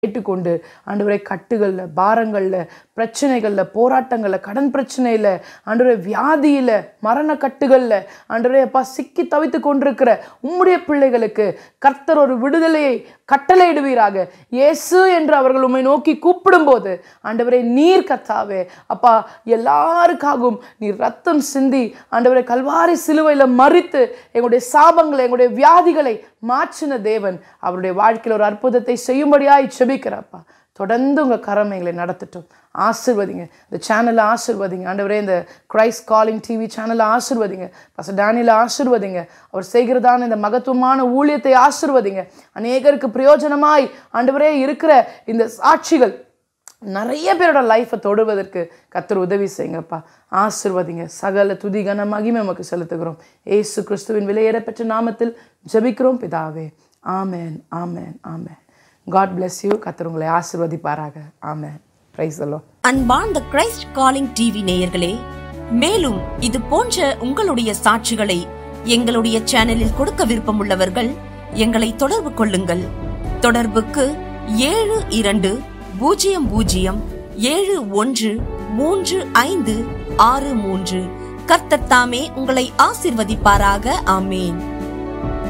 கேட்டுக்கொண்டு ஆண்டவரை கட்டுகளில் பாரங்களில் பிரச்சனைகளில் போராட்டங்களில் கடன் பிரச்சனையில் ஆண்டவரை வியாதியில் மரண கட்டுகளில் ஆண்டவரை அப்பா சிக்கி தவித்து கொண்டிருக்கிற உம்முடைய பிள்ளைகளுக்கு கர்த்தர் ஒரு விடுதலையை கட்டளையிடுவீராக இயேசு என்று அவர்கள் உம்மை நோக்கி கூப்பிடும்போது ஆண்டவரை நீர் கத்தாவே அப்பா எல்லாருக்காகவும் நீர் ரத்தம் சிந்தி ஆண்டவரை கல்வாரி சிலுவையில் மறித்து எங்களுடைய சாபங்களை எங்களுடைய வியாதிகளை மாற்றின தேவன் அவருடைய வாழ்க்கையில் ஒரு அற்புதத்தை செய்யும்படியாய் செபிக்கிறப்பா தொடர்ந்து உங்கள் கரம் எங்களை நடத்தட்டும் ஆசிர்வதிங்க இந்த சேனலை ஆசிர்வதிங்க ஆண்டவரே இந்த கிரைஸ்ட் காலிங் டிவி சேனலை ஆசிர்வதிங்க பச டேனியில் ஆசிர்வதிங்க அவர் செய்கிறதான இந்த மகத்துவமான ஊழியத்தை ஆசிர்வதிங்க அநேகருக்கு பிரயோஜனமாய் ஆண்டவரே இருக்கிற இந்த சாட்சிகள் நிறைய பேரோட லைஃப்பை தொடுவதற்கு கத்தர் உதவி செய்யுங்கப்பா ஆசிர்வதிங்க சகல துதி கன மகிமை நமக்கு செலுத்துகிறோம் ஏசு கிறிஸ்துவின் விலையேறப்பெற்ற நாமத்தில் ஜெபிக்கிறோம் பிதாவே amen amen amen God bless you கத்தர் உங்களை ஆசிர்வதிப்பாராக ஆமேன் பிரைஸ் அல்லோ அன்பார்ந்த கிரைஸ்ட் காலிங் டிவி நேயர்களே மேலும் இது போன்ற உங்களுடைய சாட்சிகளை எங்களுடைய சேனலில் கொடுக்க விருப்பமுள்ளவர்கள் எங்களை தொடர்பு கொள்ளுங்கள் தொடர்புக்கு ஏழு இரண்டு பூஜ்ஜியம் பூஜ்ஜியம் ஏழு ஒன்று மூன்று ஐந்து ஆறு மூன்று கர்த்தர் தாமே உங்களை ஆசிர்வதிப்பாராக ஆமேன்